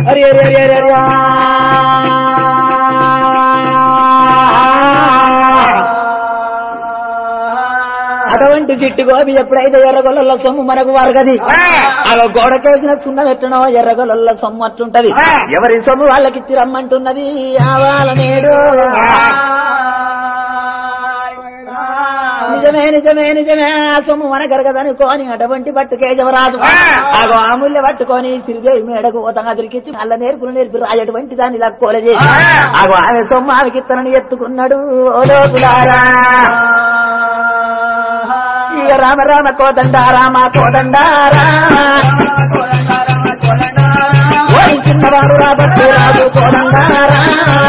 అరే అరే అరే అరే అరే అటువంటి చిట్టి గోపి ఎప్పుడైతే ఎర్రగొల్ల సొమ్ము మనకు వరగది అలా గోడకేసిన సున్న పెట్టడం ఎర్రగొల్ల సొమ్ము అట్లుంటది ఎవరి సొమ్ము వాళ్ళకి ఇచ్చి రమ్మంటున్నది ఆవాల నేడు నిజమే నిజమే నిజమే ఆ సొమ్ము మన గరగదనుకోని అటువంటి పట్టు కేజవరాదు ఆగో ఆముల్య పట్టుకొని సిరిదేవి మేడకు ఓతంగా తిరిగిచ్చి అల్ల నేర్పులు నేర్పి రాయటువంటి దాన్ని లక్కోల చేసి ఆగో ఆమె సొమ్ము ఆమెకి ఇత్తనని ఎత్తుకున్నాడు ఓ లోకులారా ఇక రామ రామ కోదండ రామ కోదండారా ఓ చిన్నవాడు రాబట్టు రాదు కోదండారా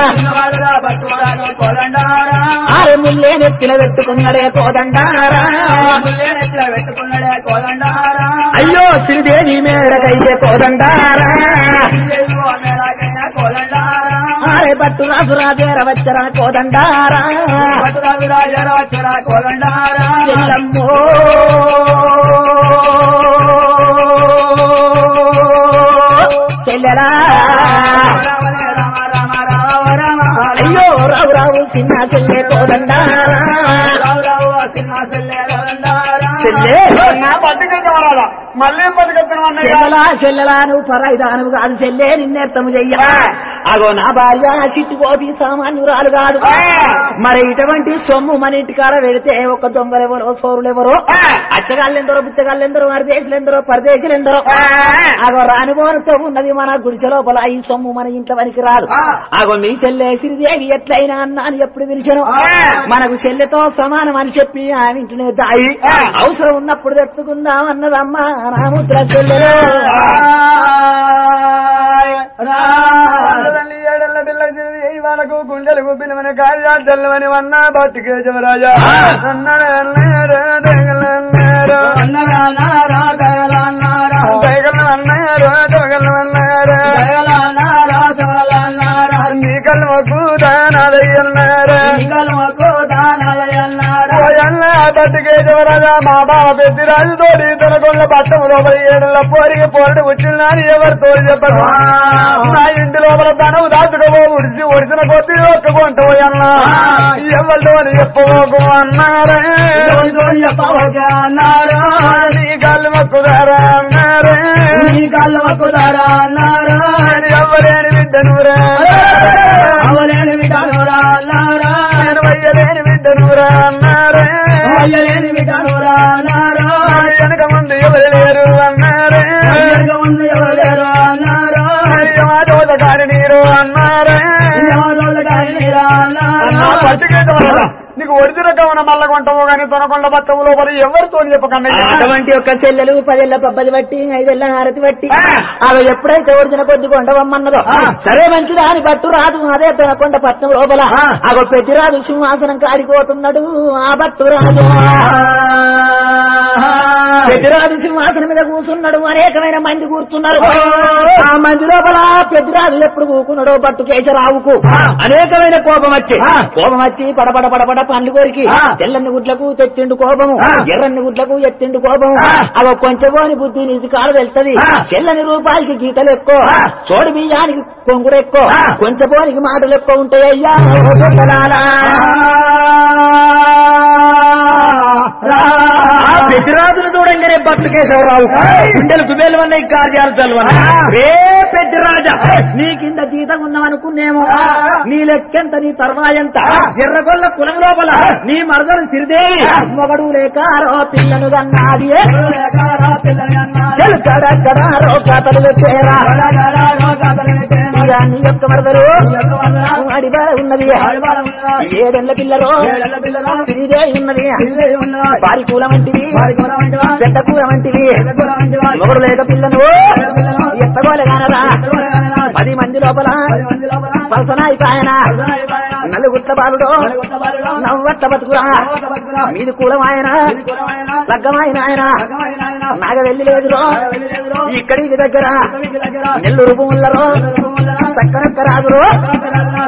ఆరు ముల్లే నెత్తిన పెట్టుకున్నాడే కోదండారా అయ్యో శ్రీదేవి మేడకైతే కోదండారా ఆరే పట్టు రాజు రాజేర వచ్చరా కోదండారా చెల్లమ్మో చెల్లెలా అయ్యో రావు రావు చిన్న చెల్లె కోదండారా చెల్లె మళ్ళీ బతికెత్తాను అన్నయ్య చెల్లెలా చెల్లెలా నువ్వు పరాయిదాను కాదు చెల్లె నిన్నెత్తము చెయ్య అగో నా భార్య చిట్టు గోపి సామాన్యురాలు కాదు మరి ఇటువంటి సొమ్ము మన ఇంటికాడ పెడితే ఒక దొంగలెవరో సోరులెవరో అచ్చగాళ్ళెందరో బుచ్చగాళ్ళెందరో మరదేశులెందరో పరదేశులెందరో అగో రానిపోనుతో ఉన్నది మన గుడిసె లోపల ఈ సొమ్ము మన ఇంట్లో పనికి రాదు అగో మీ చెల్లె సిరిదేవి ఎట్లయినా అన్నా అని ఎప్పుడు పిలిచాను మనకు చెల్లెతో సమానం అని చెప్పి ఆమె ఇంటినే దాయి అవసరం ఉన్నప్పుడు తెచ్చుకుందాం అన్నదమ్మా రాముద్ర చెల్లెలు తల్లి ఏడెళ్ళ పిల్ల చిరిది ఈ మనకు గుండెలు గుబ్బినమని కార్యాలు తెల్లవని వన్న బతికే జమరాజా నీ కళ్ళు మొక్కు దానాలయ్యన్నారా బతికే జమరాజా మా బావ పెద్ద రాజు తోడి తనకొండ పట్టం లోపల ఏడల పోరికి పోరడు వచ్చిందని ఎవరు తోడు చెప్పరు నా ఇంటి లోపల తనవు దాచుకోబో ఉడిచి ఒడిచిన కొద్ది ఒక్క కొంట పోయన్నా ఎవరితో అని చెప్పబోకు అన్నారే నీ కళ్ళు మొక్కుదారా అన్నారే ఎవరేని బిడ్డనురా అవలేని విధానురా అన్నారా నేను వయ్యలేని బిడ్డనురా అన్నారే అయ్యలేని విధానురా అన్నారా వెనక ముందు ఎవరు లేరు అన్నారే అయ్యగా ఉంది ఎవరు అన్నారా అయ్యో కాని నీరు అన్నారే ఎవరోళ్ళు కానీ మీరా అన్నారా అన్నా పట్టుకే దొరకదా? నీకు ఒడిదిన కవన మల్ల కొంటవు గాని తొనకొండ బత్తవు లోపల ఎవరితో చెప్పకన్నా అటువంటి ఒక చెల్లెలు పదేళ్ల పబ్బది బట్టి ఐదేళ్ల హారతి బట్టి ఆ. అవి ఎప్పుడైతే ఒడిచిన కొద్ది కొండవమ్మన్నదో ఆ. సరే మంచిదా అని పట్టు రాదు అదే తనకొండ పట్నం లోపల ఆ. అగో పెద్దిరాజు సింహాసనం కాడిపోతున్నాడు ఆ పట్టు రాజు పెద్దిరాజు సింహాసనం మీద కూర్చున్నాడు అనేకమైన మంది కూర్చున్నారు ఆ మంది లోపల పెద్దిరాజు ఎప్పుడు కూకున్నాడో పట్టు కేశరావుకు ఆ. అనేకమైన కోపం వచ్చి ఆ. కోపం వచ్చి పడపడ పడపడ పండ్లు కోరికి ఆ. తెల్లని గుడ్లకు తెచ్చిండు కోపము ఆ. ఎర్రని గుడ్లకు ఎత్తిండు కోపము ఆ. అవ కొంచెమోని బుద్ధి నీది కాలు వెళ్తది ఆ. తెల్లని రూపాయలకి గీతలు ఎక్కువ ఆ. చోడు బియ్యానికి కొంగుడు ఎక్కువ ఆ. కొంచెపోనికి మాటలు ఎక్కువ ఉంటాయ్యా ఓ దొంగలారా. ఆ పెద్దరాజును చూడంగానే బతుకేశ్వరరావు గుండెలు కుబేలు అన్న ఈ కార్యాలు చల్వన రే పెద్దరాజా నీ కింద జీతం ఉన్నామనుకున్నేమో నీ లెక్కెంత నీ తర్వాయంత ఎర్రగొల్ల కులం లోపల నీ మరదలు సిరిదేవి మొగడు లేకారో పిల్లను కన్నాది చెలుకడక్కడారో కథలు పెట్టేరా ఇక నీ యొక్క మరదలు అడివా ఉన్నది ఏడెళ్ళ పిల్లలు సిరిదేవి ఉన్నది వారి కూల వంటివి పెద్ద కూర వంటివి మొగడు లేక పిల్లను ఎత్తగోలే కానరా పది మంది లోపల పలసనాయి పాయన నలుగుట్ల బాలుడు నవ్వట్ల బతుకురా మీది కూలమాయన లగ్గమాయన ఆయన నాగ వెళ్ళి లేదురో ఇక్కడికి దగ్గర నెల్లూరు భూములలో చక్కనక్క రాదురో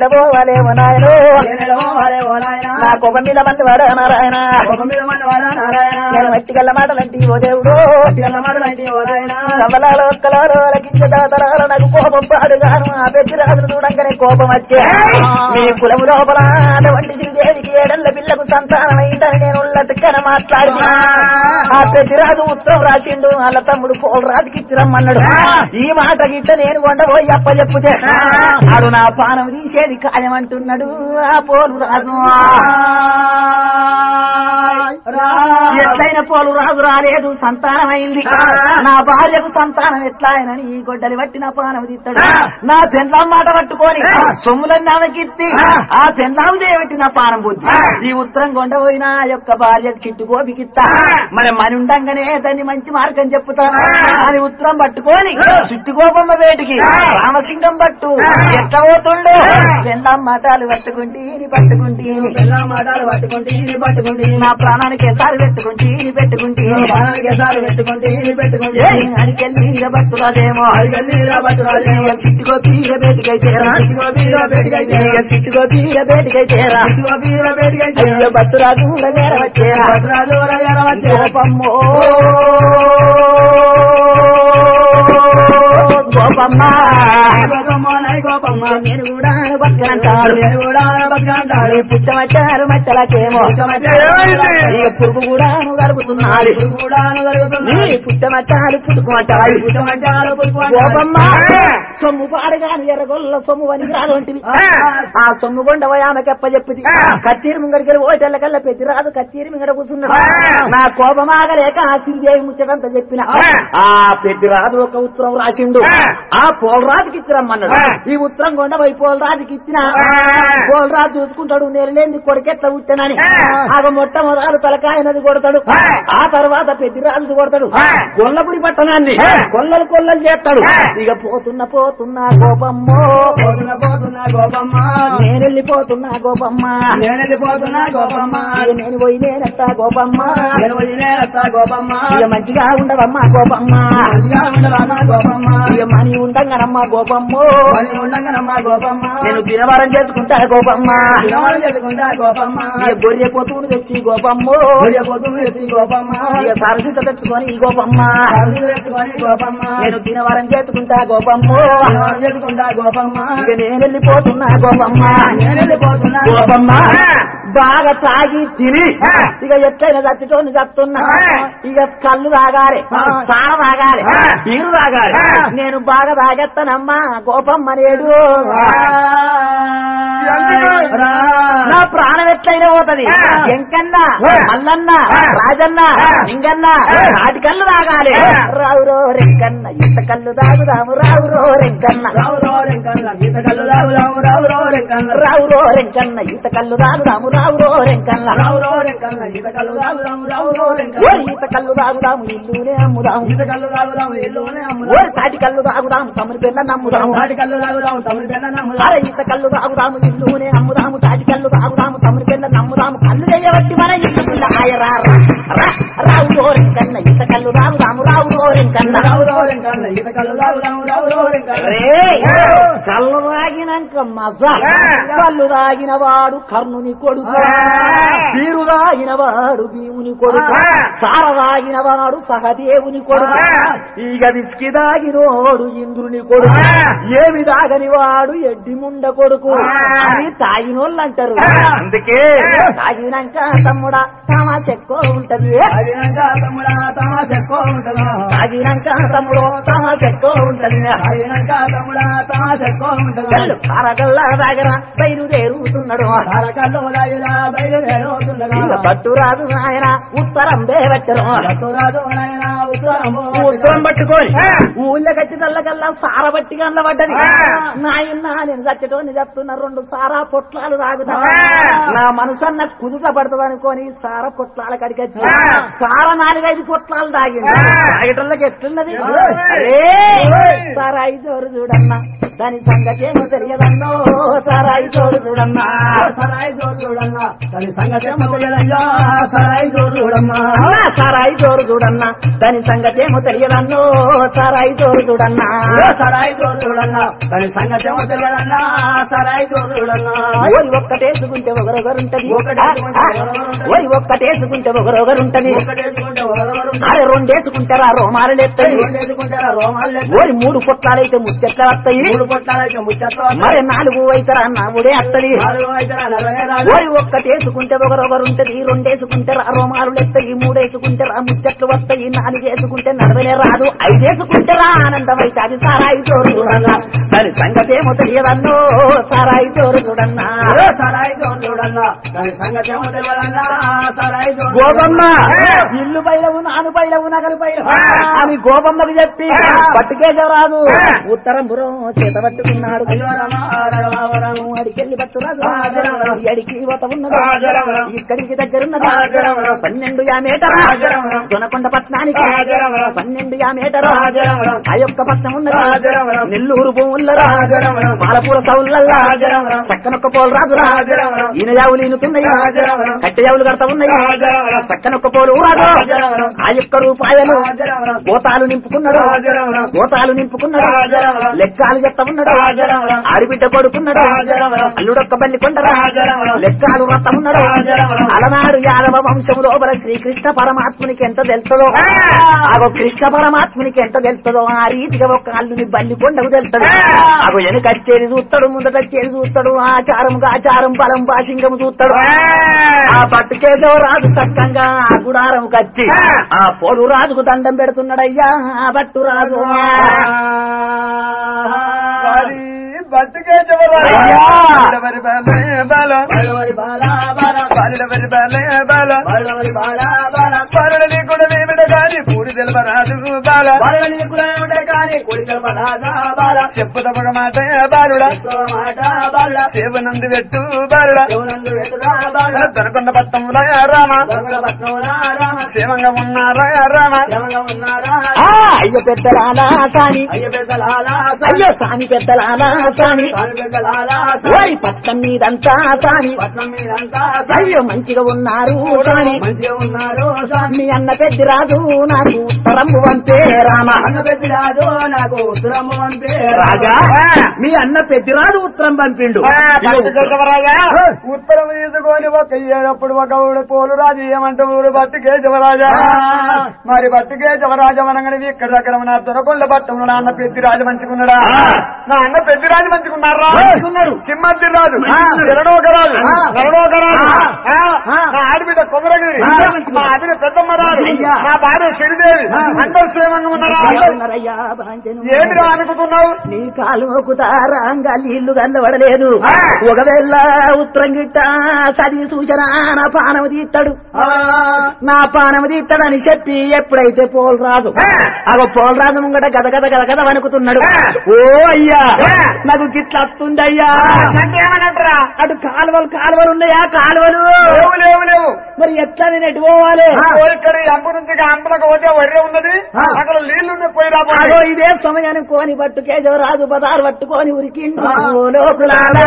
నేనెడబోవాలేమో నాయనో నా కోప మీద మంది వాడ నారాయణ నేను మట్టి గల్ల మాటలంటి ఓ దేవుడు కమలాలో ఒక్కలాలో లకించ దాతలాలో నాకు కోపం పాడుగాను ఆ పెద్ద రాజును చూడంగానే కోపం వచ్చే మీ కులము లోపల అటువంటి శ్రీదేవికి ఏడళ్ళ పిల్లకు సంతానమైందని నేను ఉల్లతిక్కన మాట్లాడి ఆ పెద్దిరాజు ఉత్తరం రాసిండు వాళ్ళ తమ్ముడు పోల్ రాజుకి ఇచ్చి రమ్మన్నాడు ఈ మాట గిట్ట నేను కొండపోయి అప్ప చెప్పుతే ఆడు నా పానం తీసేది ఖాయమంటున్నాడు ఆ పోలు రాజు ఎట్లయిన పోలు రాజు రాలేదు సంతానమైంది నా భార్యకు సంతానం ఎట్లాయనని ఈ గొడ్డలి బట్టి నా పానం తీస్తాడు నా పెండ్లాం మాట పట్టుకొని సొమ్ములన్నీ ఆమెకిత్తి ఆ పెండ్లాం దేవటి నా పానం బుద్ధి ఈ ఉత్తరం కొండ పోయిన ఆ యొక్క భార్య కిట్టు గోపికిత్తా మరి మని ఉండంగానే దాన్ని మంచి మార్గం చెప్పుతా అని ఉత్తరం పట్టుకొని చుట్టు గోపమ్మ వేటికి రామసింగం పట్టు ఎట్ట పోతుండు పెండ్లాం మాటలు పట్టుకుంటే పట్టుకుంటే మాటలు పట్టుకుంటే పట్టుకుంటే నా ప్రాణానికి ఎసారి పెట్టుకుంటే పెట్టుకుంటే పెట్టుకుంటే పెట్టుకుంటే అడికెళ్ళి భక్తులదేమో చిట్టుకో పీర బేటికైతేరా చిట్టుకో పీర బేటికైతేరా అయ్యో భక్తురాజు దగ్గర వచ్చేరా గోపమ్మో గోపమ్మ నేను కూడా బతకనంటాడు ఈ పుట్టమచ్చారు మట్టలకేమో ఇక పురుగు కూడా గడుపుతున్నాడు నీ పుట్టమచ్చాలు పుట్టుకుమట్టాడు గోపమ్మ సొమ్ము పాడగాని ఎర్రగొల్ల సొమ్ము వనికి రాదంటివి ఆ సొమ్ము కొండ ఆమెకెప్ప చెప్పింది కత్తీరు ముంగడికి ఓటెళ్ళకల్లా పెద్ద రాదు కత్తీరు మింగడ కూర్చున్నాడు నా కోపమాగలేక ఆ శ్రీదేవి ముచ్చటంతా చెప్పిన ఆ పెద్ద రాజు ఒక ఉత్తరం రాసిండు ఆ పోలరాజుకి ఇచ్చిరమ్మన్నాడు ఈ ఉత్తరం కొండ పోయి పోలరాజుకి ఇచ్చిన పోలరాజు చూసుకుంటాడు నేను లేని కొడుకెట్ల ఉట్టనని ఆగ మొట్టమొదలు తలకాయనది కొడతాడు ఆ తర్వాత పెద్దిరాజు కొడతాడు గొల్లపురి పట్టణాన్ని కొల్లలు కొల్లలు చేస్తాడు ఇక పోతున్న పోతున్నా గోపమ్మో నేను వెళ్ళిపోతున్నా గోపమ్మ ఇక నేను పోయి నేనెత్తా గోపమ్మ ఇక మంచిగా ఉండవమ్మా గోపమ్మ ఇక మనీ ఉండంగానమ్మా గోపమ్మో నేను దినవారం చేసుకుంటా గోపమ్మ ఇక గొర్రె పోతుడు తెచ్చి గోపమ్మో ఇక సరసిత తెచ్చుకొని ఈ గోపమ్మ నేను దినవారం చేసుకుంటా గోపమ్మో ఇక నేను వెళ్ళిపోతున్నా గోపమ్మ గోపమ్మ బాగా తాగి తిని ఇక ఎట్లయినా చచ్చిటోని చస్తున్నా ఇక కళ్ళు తాగాలి సార తాగాలి నీరు తాగాలి నేను బాగా తాగెత్తనమ్మా గోపమ్మ నేడు నా ప్రాణం ఎట్లయినా పోతది ఎంకన్న మల్లన్న రాజన్న లింగన్న నాటి కళ్ళు తాగాలి రావురో రెంకన్న ఇంత కళ్ళు తాగుదాము రావురో రెంకన్న రావురో రెంకన్న ఈత కళ్ళు తాగుదాము రావురో రెంకన్న ఓ ఈత కళ్ళు తాగుదాము ఇల్లునే అమ్ముదాము ఓ తాటి కళ్ళు తాగుదాము తమరి పిల్ల నమ్ముదాము అరే ఈత కళ్ళు తాగుదాము ఇల్లునే అమ్ముదాము తాటి కళ్ళు తాగుదాము తమరి పిల్ల నమ్ముదాము కళ్ళు చేయబట్టి మన ఇల్లు పిల్ల ఆయరా రావు రోరెంకన్న ఈత కళ్ళు తాగుదాము రావు రోరెంకన్న రే కళ్ళు తాగినాక మజా కళ్ళు తాగిన వాడు కర్ణుని కొడుకు తీరు తాగిన వాడు భీముని కొడుకు సార తాగిన వాడు సహదేవుని కొడుకు ఇక విస్కి దాగినోడు ఇంద్రుని కొడుకు ఏమి దాగని వాడు ఎడ్డి ముండ కొడుకు అని తాగినోళ్ళు అంటారు అందుకే తాగినాక తమ్ముడా తమాష ఎక్కువ ఉంటది తాగినాక తమ్ముడు తమాష ఎక్కువ ఉంటది కళ్ళు కారగల్లా దగ్గర బయలుదేరుతున్నాడు ఇక పట్టు రాదు ఆయన ఉత్తరం దేవచ్చరు ఉత్తరం పట్టుకొని ఊళ్ళో కట్టి తల్లకల్లా సార బట్టి గండ్ల పడ్డది నాయన నేను చచ్చటోని చెప్తున్నా రెండు సారా పొట్లాలు తాగుతా నా మనసన్న కుదుట పడుతుంది అనుకోని సార పొట్లాల కడికి వచ్చి సార నాలుగైదు పొట్లాలు తాగింది తాగటంలోకి ఎట్లున్నది అరే సారా ఐదు చూడన్నా దాని సంగతేమో తెలియదన్నో సారాయి తోడు చూడన్నా సరాయి జోరు చూడన్నా దాని సంగతి ఏమో తెలియదయ్యా సరాయి జోరు చూడమ్మా అన్నా, సారాయి తోడు చూడన్నా దాని సంగతేమో తెలియదన్నో సారాయి తోడు చూడన్నా సరాయి జోరు చూడన్నా దాని సంగతి ఏమో తెలియదన్నా సరాయి జోరు చూడన్నా ఓరి ఒక్కటేసుకుంటే ఒకరొకరుంటది ఒక్కటేసుకుంటే ఒకరొకరుంటది. ఓరి ఒక్కటేసుకుంటే ఒకరొకరుంటది ఒకటేసుకుంటే ఒకరొకరు అరే రెండేసుకుంటారా రోమాలు ఎత్తది రెండేసుకుంటారా రోమాలు లేదు. ఓరి మూడు పొట్లాలైతే ముచ్చెట్ల వస్తాయి మూడు పొట్టాలైతే ముచ్చట్లు మరి నాలుగు అయితరా నవ్వుడే వస్తది నాలుగు అయితే నలభై రాదు ఓరి ఒక్కటేసుకుంటే ఒకరొకరుంటది రెండేసుకుంటే రా రోమాలు ఎత్తాయి మూడేసుకుంటే రా ముచ్చట్లు వస్తాయి నాలుగేసుకుంటే నడవలే రాదు ఐదేసుకుంటే రా ఆనందం అయితే అది సారాయి చోరు చూడన్నా దాని సంగతేమో తెలియదన్నో సారాయి చోరు చూడన్నా సరాయి జోరు చూడన్నా దాని సంగతి ఏమో తెలియదన్నా సరాయి జోరు గోపమ్మ చూడన్నా. ఇల్లు బయలవు నాను బయలవు నగలు బయలు అని గోపమ్మకు చెప్పి పట్టుకేసరాదు ఉత్తరం బురం చేత పట్టుకున్నాడు అయ్యో రమ, రమ, రమ. అడికెళ్ళి పట్టురాదు రాజరమణ. ఎడికి పోత ఉన్నది రాజరమణ. ఇక్కడికి దగ్గరున్నది రాజరమణ. పన్నెండు యామేటరా రాజరమణ. దొనకొండ పట్నానికి రాజరమణ. పన్నెండు యామేటరా రాజరమణ. ఆ యొక్క పట్నం ఉన్నది రాజరమణ. నెల్లూరు భూముల్లో రాజరమణ. పాలపూర సౌళ్ళల్లా రాజరమణ. చక్కనొక్క పోలు రాదు రాజరమణ. ఈయన యావులు ఈనుతున్నాయి రాజరమణ. కట్టె యావులు కడతా ఉన్నాయి రాజరమణ. చక్కనొక్క పోలు రాదు రాజరమణ. ఆ యొక్క రూపాయలు రాజరమణ. గోతాలు నింపుకున్నాడు రాజరమణ. గోతాలు నింపుకున్నాడు రాజరమణ. లెక్కాలు చెత్త ఉన్నాడు రాజరమణ. ఆడిబిడ్డ కొడుకున్నాడు రాజరమణ. అల్లుడొక్క బల్లి కొండరా రాజరమణ. లెక్కాలు వ్రతం ఉన్నాడు రాజరమణ. అలనాడు యాదవ వంశం లోపల శ్రీకృష్ణ పరమాత్మునికి ఎంత తెలుస్తుందో ఆగో కృష్ణ పరమాత్మునికి ఎంత తెలుస్తుందో ఆ రీతిగా ఒక అల్లుని బల్లి కొండకు తెలుస్తుంది అగో వెనుకచ్చేది చూస్తాడు ముందటచ్చేది చూస్తాడు ఆచారం ఆచారం బలం బాసింగం చూస్తాడు ఆ పట్టుకేదో రాజు చక్కంగా ఆ గుడారం కచ్చి ఆ పోలు రాజుకు దండం పెడుతున్నాడయ్యా ఆ పట్టు రాజు మరి బతుకే చివరాజా. అయ్యా. బలవరి బలే బల. బలవరి బాలా బాలా, బలవరి బలే బల. బలవరి బాలా బాలా. బలని కూడా వేమిడ గాని పూరి తెలవరాదు బాల బలవని కూడా ఉండే కానీ కొడికల బలాగా బాలా. చెప్పుదమగ మాట బాలుడ ఎక్కువ మాట బాలా. సేవనందు పెట్టు బాలుడ శివనందు ఎదురా బాలా. దొరకొండ పట్టంలో రామ దొంగల పట్నంలా రామ. క్షేమంగా ఉన్నారా రామ శివంగా ఉన్నారా ఆ, అయ్య పెద్దలాలా సాని అయ్య పెద్దలాలా అయ్యో సాని పెద్దలాలా సాని స్వామి పెద్దలాలా ఓరి పట్టం మీదంతా సాని పట్నం మీదంతా అయ్యో మంచిగా ఉన్నారు సాని మంచిగా ఉన్నారు స్వామి మీ అన్న పెద్ద రాజు నాకు ఉత్తరము వంతే రామ అన్న పెద్దరాజు నాకు ఉత్తరము అంటే రాజా మీ అన్న పెద్దిరాజు ఉత్తరం పంపిండు ఉత్తరం తీసుకొని ఒక ఏడప్పుడు ఒక ఊడు పోలు రాజు ఏమంటే ఊరు బట్టి కేశవరాజా మరి బట్టి కేశవరాజా అనగానే ఇక్కడ దగ్గర నా దొరకొండ పట్టంలో నా అన్న పెద్ది రాజు మంచుకున్నాడా నా అన్న పెద్ది రాజు మంచుకున్నారా మంచుకున్నాడు. సింహద్ది రాజు ఆ. జరడోక రాజు ఆ. నరడోక రాజు ఆ. ఆ. నా ఆడబిడ్డ కొమరగిరి ఆ. మా ఆదిన పెద్దమ్మ రాజు అయ్యా. నా భార్య శ్రీదేవి అందరు క్షేమంగా ఉన్నారా ఉన్నారయ్యా, భాంజను. ఏమిరా అనుకుంటున్నావు నీ కాలు మొక్కుతారాంగా నీళ్లు గల్లబడలేదు ఆ. ఒకవేళ ఉత్తరం గిట్ట చదివి సూచన నా పానము తీస్తాడు నా పానము తీస్తాడని చెప్పి ఎప్పుడైతే పోలరాజు ఆ. అగో పోలరాజు ముంగట గద గద గద గద వణుకుతున్నాడు ఆ. ఓ అయ్యా ఆ. నాకు గిట్ల వస్తుందయ్యా ఏమనంటారా అటు కాలువలు కాలువలు ఉన్నాయా కాలువలు లేవు లేవు లేవు మరి ఎట్లా నేను ఎటు పోవాలి ఓ ఇక్కడ ఈ అంపు నుంచి ఇక అంపులకు పోతే వడ్డీ ఉన్నది ఆ. అక్కడ నీళ్లు పోయి అగో రాబోయే ఇదే సమయాన్ని కోని పట్టు కేశవరాజు బదారు పట్టుకొని ఉరికిండు ఆ. ఓ లోకులారా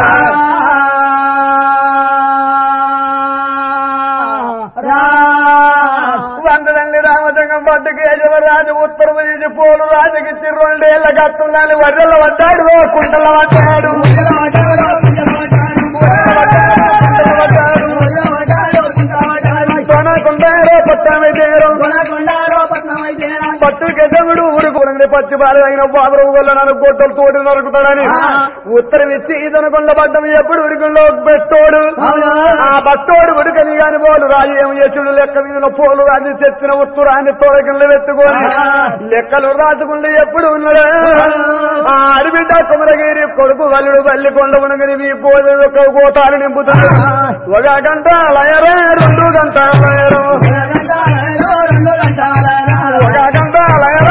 వందనండి రామచంగం పట్టు కేశవరాజు ఉత్తర వీధి పోలు రాజుకి రెండేళ్ల కత్తున్నాను వడ్డల పడ్డాడు ఓ కుంటల పడ్డాడు కొనకుండారో పట్టామే తీరం పట్టు గెజముడు ఊరుకోడండి పచ్చి బాల అయిన బాబురావు వల్ల నన్ను గొడ్డలు తోటి నరుకుతాడని ఆ. ఉత్తరం ఇచ్చి ఇదనుకున్న పడ్డం ఎప్పుడు ఉరికంలో పెట్టోడు ఆ బట్టోడు ఉడకని గాని పోలు రాజు ఏం చేసుడు లెక్క మీద పోలు రాజు తెచ్చిన ఉత్తరాన్ని తోడకింద పెట్టుకొని ఆ. లెక్కలు రాసుకుంటూ ఎప్పుడు ఉన్నాడు ఆ అడిబిడ్డ కుమరగిరి కొడుకు వల్లుడు బల్లి కొండ ఉనగని మీ పోలు యొక్క గోతాలు నింపుతుంది ఒక గంట లయరే రెండు గంట లయరు ఒక గంట లయరే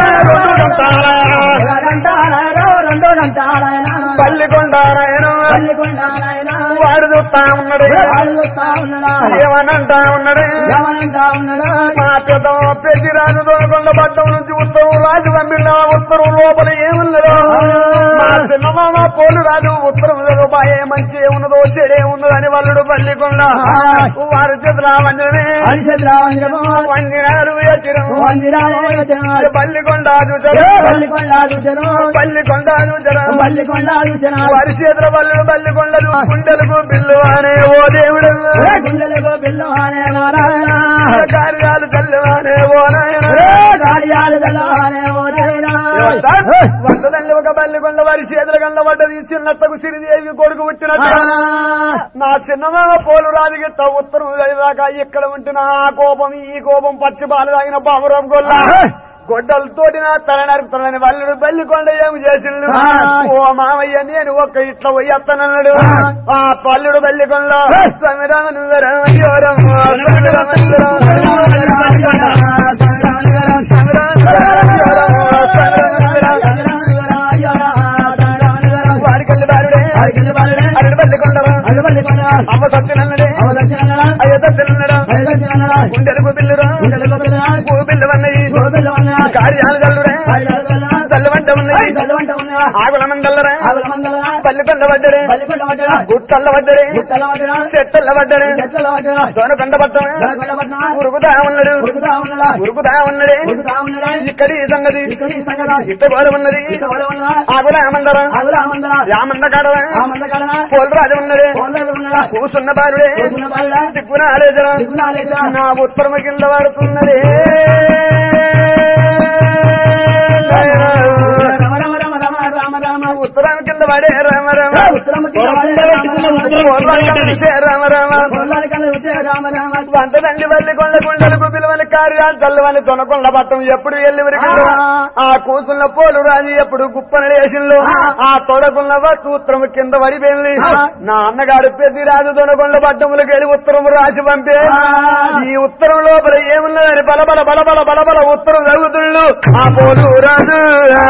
రెండు గంట లయరు. పల్లి కొండ లయరు వాడు చూస్తా ఉన్నాడు వాడు చూస్తా ఉన్నాడా ఏమనంటా ఉన్నాడు ఏమనంటా ఉన్నాడా మా పెద్ద పెద్ద రాజు దొరకొండ పట్టం నుంచి ఉత్తరం రాజు పంపిన ఉత్తరం లోపల ఏమున్నదో మా చిన్నమామ పోలు రాజు ఉత్తరం బాయే మంచి ఏమున్నదో చెడే ఉన్నదో అని వల్లుడు పల్లికొండ వారి చేతుల వంజనే హరిషద్ రావంజనము వంజనాలు ఎచ్చిరం వందిరాలు పల్లికొండ చూచరు పల్లికొండాలు జనం పల్లికొండ చూచరు పల్లికొండాలు జనం వారి చేతుల వల్లుడు పల్లికొండలు గుండెలకు బిల్లు అనే ఓ దేవుడు గుండెలకు బిల్లు అనే నారాయణ కార్యాలు తల్లివానే ఓ నాయన గాడియాలు గల్లవానే ఓ దేవుడా వంటదండి ఒక బల్లికొండ వారి చేతుల గండ పడ్డది చిన్నత్తకు సిరిదేవి కొడుకు పుట్టినట్టు నా చిన్నమామ పోలు రాజుగిత్త ఉత్తరం దాకా ఇక్కడ ఉంటున్న ఆ కోపం ఈ కోపం పచ్చి బాలు తాగిన బాబురం గొల్ల గొడ్డలతోటి నా తల నరుకుతానని వల్లుడు బల్లికొండ ఏమి చేసిండు ఓ మామయ్య నేను ఒక్క ఇట్లా పోయి అత్తనన్నాడు ఆ పల్లుడు బల్లికొండ సమిరామను వారికెళ్ళి బారుడే అరడు బల్లికొండరా అమ్మ సత్యనన్నడే అయ్య సత్యనన్నడా గుండెలకు బిల్లురా భూ బిల్లు అన్నది కార్యాలు గల్లుడే తల్లువంట ఉన్నది ఆగుల మంగళరా పల్లికొండ పడ్డడే గుట్టల్ల పడ్డడే చెట్టల్ల పడ్డడే దోనకొండ పట్టమే ఉరుకుతా ఉన్నాడు ఉరుకుతా ఉన్నడే ఇక్కడి ఈ సంగతి ఇట్ట గోడ ఉన్నది ఆగుల ఆమందరా రామంద కాడరా పోల్ రాజు ఉన్నడే కూసున్న బాలుడే దిక్కున ఆలోచన నా ఉత్తరమ కింద పడుతున్నదే ఉత్తరం కింద పడే రామ రామ రామ రామ వంటదండి వల్లి కొండ గుండెలకు పిలువని కార్యాలు చల్లవని తొనకొండ పట్టం ఎప్పుడు వెళ్ళి ఆ కూసున్న పోలు రాజు ఎప్పుడు గుప్పన లేచిండు ఆ తొడకున్న సూత్రం కింద పడిపోయింది నా అన్నగారు పెద్ద రాజు తొనకొండ పట్టములకు వెళ్ళి ఉత్తరం రాసి పంపే ఈ ఉత్తరం లోపల ఏమున్నదని బలబల బలబల బలబల ఉత్తరం జరుగుతుండు ఆ పోలు రాజు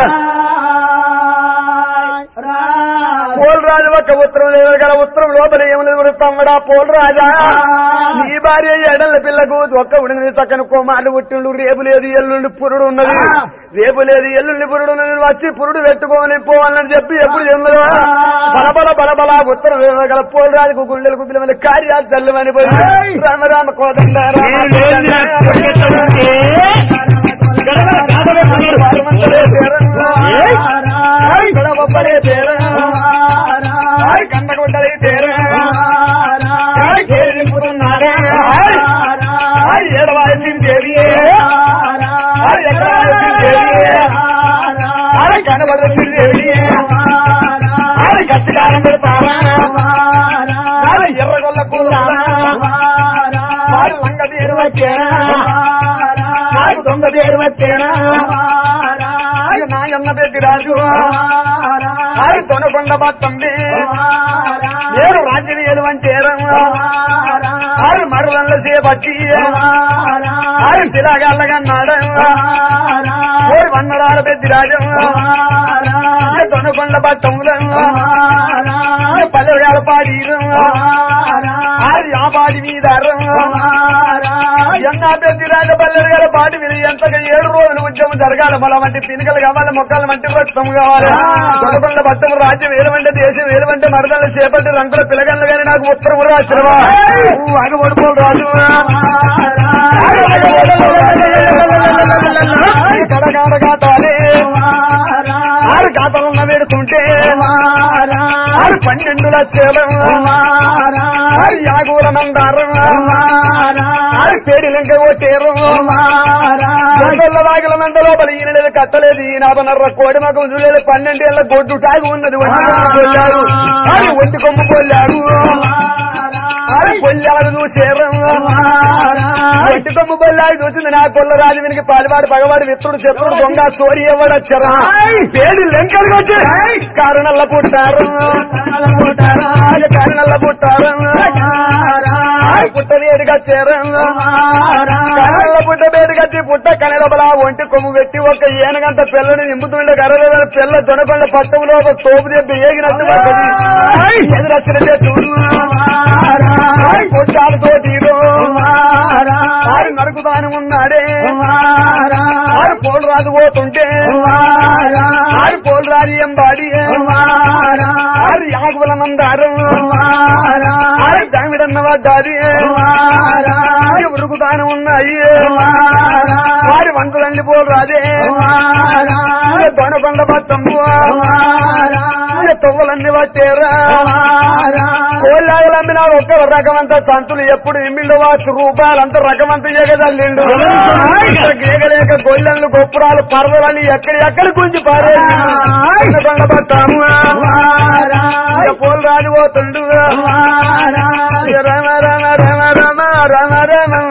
పోల్ రాజు ఒక ఉత్తరం లేదు గల ఉత్తరం లోపల ఏమలేదు కూడా తమ్ముడా పోల్ రాజా నీ భార్య ఎడల పిల్లకు ఒక్క ఉడిని చక్కని కోమాలు పుట్టిండు రేపు లేదు ఎల్లుండి పురుడు ఉన్నది రేపు లేదు ఎల్లుండి పురుడు ఉన్నది నువ్వు వచ్చి పురుడు పెట్టుకోని పోవాలని చెప్పి ఎప్పుడు చెందరు బలబల బలబల ఉత్తరం లేదు గల పోల్ రాజుకు గుండెలకు పిల్లమని కార్యాలు చల్లమని పోయి రామ రామ కోదండ కన్నగుండలే తేరా కేరింపుతున్నాడే ఏడవాయి దేవి కనబడి దేవి గట్టికారం పెడతారా ఎర్రగొల్ల కూరారా వాడు లంగ తీరు వచ్చేనా నాకు దొంగ తీరు వచ్చేనా నాయన్న పెద్ద రాజు అది తొనకొండ బతండి నేను రాజ్యం ఎలువంటే ఆరు మరువల్ల చేపట్టి ఆరు శిలాగాళ్ళగన్నాడు ఓరి వన్నరాల పెద్ద రాజు తొనకొండ బట్టములు పల్లెగాల పాడి ఆరు ఆ పాడి మీద ఎన్నా పెద్ద రాజ పల్లెగాల పాటి మీద ఎంతగా ఏడు రోజులు ఉద్యమం జరగాలి మన వంటి పినుకలు కావాలి మొక్కలు వంటి రక్తం కావాలి తొనకొండ బట్టము రాజ్యం వేలవంటే దేశం వేలవంటే మరదలు చేపట్టి రంగుల పిలగళ్ళు కానీ నాకు ఉత్తరం రాసినవా అగబడిపోలు రాజు కడగాడగా తాలే ఆరు ఖాతాలున్న వేడుకుంటే ఆరు పన్నెండు లక్షలం ఆరు యాగూల మందారం ఆరు పేడి లింక కొట్టేరు గొడ్డల వాగిల మంద లోపల ఈయనలేదు కట్టలేదు ఈనాపనర్ర కోడి మగం చూడలేదు పన్నెండేళ్ల గొడ్డు టాగి ఉన్నది ఒంటి కొమ్ము కొల్లారు ఆరు ఒంటి కొమ్ము కొల్లారు ఆరు కొల్లారు చూసేరు ఒంటి కొమ్ము కొల్లారు చూసింది నా కొల్ల రాజు వినికి పాలివాడు పగవాడు విత్తుడు చెత్తుడు దొంగ సోరి ఎవడచ్చరా పేడి లెంకలు వచ్చి కారణల్ల పుట్టారు కారణల్ల పుట్టారు పుట్ట వేడిగా చేరంగా కళ్ళ పుట్ట వేడిగచ్చి పుట్ట కనెలబల ఒంటి కొమ్ము పెట్టి ఒక ఏనుగంట పిల్లని నింపుతుండే గర్ర పిల్ల దొనకొండ పట్టములో ఒక తోపు దెబ్బ ఏగినట్టు పడ్డది. ఎదురొచ్చిన చెట్టు కొట్టాలతో తీరు వారు నరుకుతాను ఉన్నాడే వారు పోలు రాదు పోతుంటే వారు పోలు రాదు ఏం బాడి వారు యాగుల మందారు వారు దామిడన్న వారి ఉరుకుతాను ఉన్నాయి వారి వంతులన్నీ పోలు రాదే దొనకొండ పట్టము తొవ్వలన్నీ పట్టేరా కోళ్ళాగలు అమ్మినా ఒక్క రకమంత సంతులు ఎప్పుడు ఇమ్మిళ్ళు వాచు రూపాయలంత రకమంత ఎగదల్లిండు గేగలేక గొల్లెళ్ళు గొప్పురాలు పర్వలని ఎక్కడి ఎక్కడి గుంజి పారేసి కొండ పట్టాము పోలు రాలిపోతుండు రమ రమ రమ రమ రమ రమ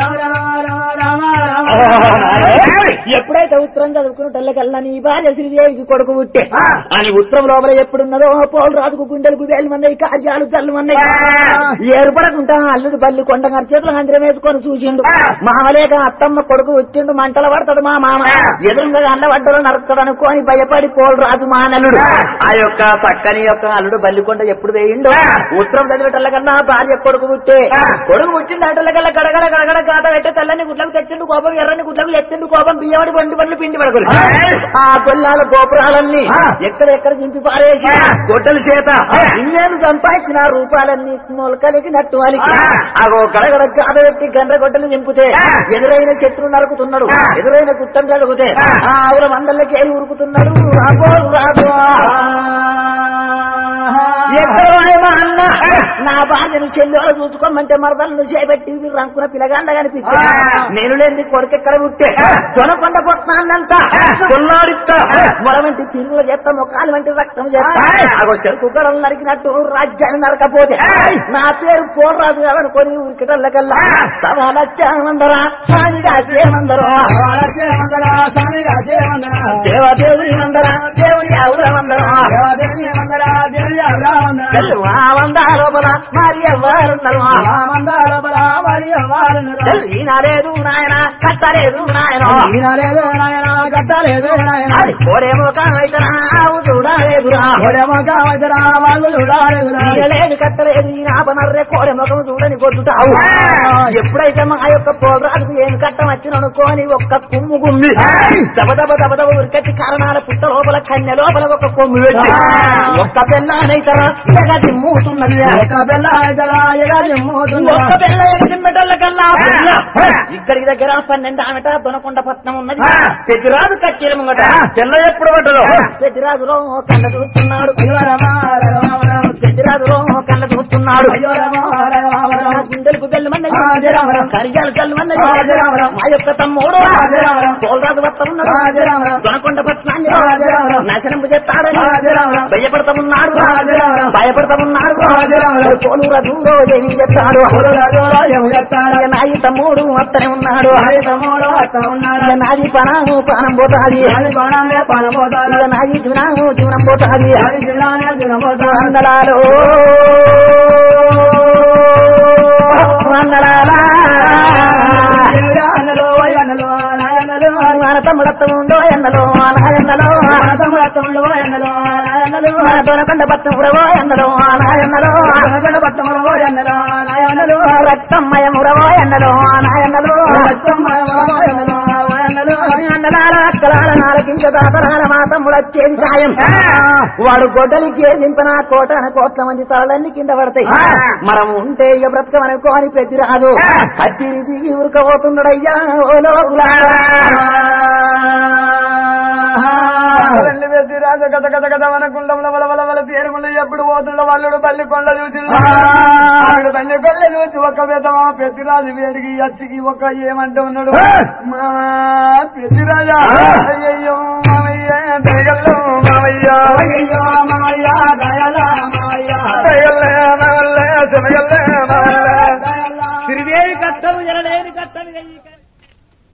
ఎప్పుడైతే ఉత్తరం చదువుకున్నటల్లకల్లా నీ భార్య శ్రీదేవికి కొడుకు పుట్టే అని ఉత్తరం లోపల ఎప్పుడున్నదో పోలు రాజుకు గుండెలకు వేలు మంది కార్యాలు తల్లు మంది ఏర్పడకుండా అల్లుడు బల్లి కొండ చేతులు హండ్రం వేసుకొని చూసిండు మామలేక అత్తమ్మ కొడుకు వచ్చిండు మంటల పడతాడు మా మామ ఎదురుగా అన్న వడ్డలు నరుకుతాడు అనుకోని భయపడి పోలు రాజు మానలుడు ఆ యొక్క పక్కని యొక్క అల్లుడు బల్లికొండ ఎప్పుడు వేయిండు ఉత్తరం చదివేటల్లకల్లా భార్య కొడుకు పుట్టే కొడుకు పుట్టిండు అటల్లకల్లా గడగడ గడగడ గాట పెట్టే తెల్లని గుడ్లకు తెచ్చిండు కోపం ఎర్రని గుడ్లకు తెచ్చిండు కోపం బియ్యమడి బండి బండ్లు పిండి పడకలు ఆ గొల్లాల గోపురాలన్నీ ఎక్కడెక్కడ చింపి పారేసి గొడ్డల చేత ఇన్నేళ్ళు సంపాదించిన రూపాలన్నీ మొలకలికి నట్టు వాళ్ళకి అగో గడగడ గాట పెట్టి గండ్ర గొడ్డలు చింపితే ఎదురైన చెట్లు నరుకుతున్నాడు ఎదురైన గుట్టం జరుగుతే ఆ ఆవుల మందల్లకి వెళ్ళి ఉరుకుతున్నాడు రాబోలు రాదు ఎక్కడో ఏమో అన్న నా భార్యను చెల్లెలు చూసుకోమంటే మరదలను చేపెట్టి రంకున పిల్లగాళ్ళ కనిపించా నేను లేని కొడుకు ఎక్కడ ఉంటే తొనకొండ పొట్టాన్నంత కొల్లాడిస్తా మొలవంటి తిరుగులు చేస్తా మొక్కలు వంటి రక్తం చేస్తా అగో చెరుకు గడలు నరికినట్టు రాజ్యాన్ని నరకపోతే నా పేరు పోరాదు ఎవరుకొని ఉరికిటల్లకల్లా సవాలచ్చామందరా స్వామిగా చేయమందరో దేవదేవుని మందరా దేవుని ఎవరు మందరం వంద లోపల మరి ఎవరున్నారు ఈనాలేదు నాయన కట్టలేదు నాయన అది కోరేమో కావైతరా ఆవు చూడలేదురా లేదు కట్టలేదు ఈ నాపనర్రే కోరె ముఖం చూడని కొట్టుతావు ఎప్పుడైతే మా యొక్క పోరాకు ఏం కట్టం వచ్చిననుకోని ఒక్క కుమ్ము గుమ్మి దబ దబ దబ దబ ఉరికట్టి కారణాల పుట్ట లోపల కన్నె లోపల ఒక కొమ్ము పెట్టి ఒక్క బెల్లానైతరా ఎగటి మూతున్నది ఒక్క బెల్ల ఎగటి మెడల కల్లా బెల్ల. ఇక్కడికి దగ్గర పన్నెండు ఆమెట దొనకొండ పట్నం ఉన్నది పెద్దిరాజు కచ్చేరి ముంగట తెల్ల ఎప్పుడు పట్టదు పెద్దిరాజులో కళ్ళ చూస్తున్నాడు పెద్దిరాజులో కళ్ళ చూస్తున్నాడు గుండెలకు బెల్లమన్నది కరిగాలు కళ్ళమన్నది మా యొక్క తమ్ముడు తోలరాజు వస్త ఉన్నాడు దొనకొండ పట్నాన్ని నాశనం చేస్తాడని భయపడతా ఉన్నాడు భయపడతా ఉన్నాడు పోలు రథంలో ఏమి చెప్తాడు నాయి తమ్ముడు అత్తనే ఉన్నాడు ఇక నాది పణము పానం పోతాది ఇక నాది జునాము జూనం పోతాది వందలాలో వందలాలా మన తమ్ముడత్తముండో ఎండలో నాయన్నలో మన దొనకొండ పట్టమురవో ఎండలో నాయన్నలో రక్తమయమురవో ఎండలో నాయన్నలో అన్నలాల అక్కలాల నాలకించ దాతరాల మా తమ్ముడొచ్చేది సాయం వాడు గొడ్డలికి దింపిన కోటన కోట్ల మంది తలలన్నీ కింద పడతాయి మనం ఉంటే ఇక బ్రతకమనుకోని పెద్ద రాదు కచ్చిరి దిగి ఉరకపోతున్నాడయ్యా ఓ లోకులారా. రెండు వేసి రాజు గత గత గత మన కుండంలో వల వల వల తీరుములు ఎప్పుడు పోతుండ వాళ్ళుడు బల్లి కొండ చూసి ఆవిడ బల్లి కొండ చూసి ఒక విధమా పెద్దిరాజు వేడికి అచ్చికి ఒక ఏమంటూ ఉన్నాడు మా పెద్దిరాజా అయ్యయ్యో మామయ్య దయగల్లో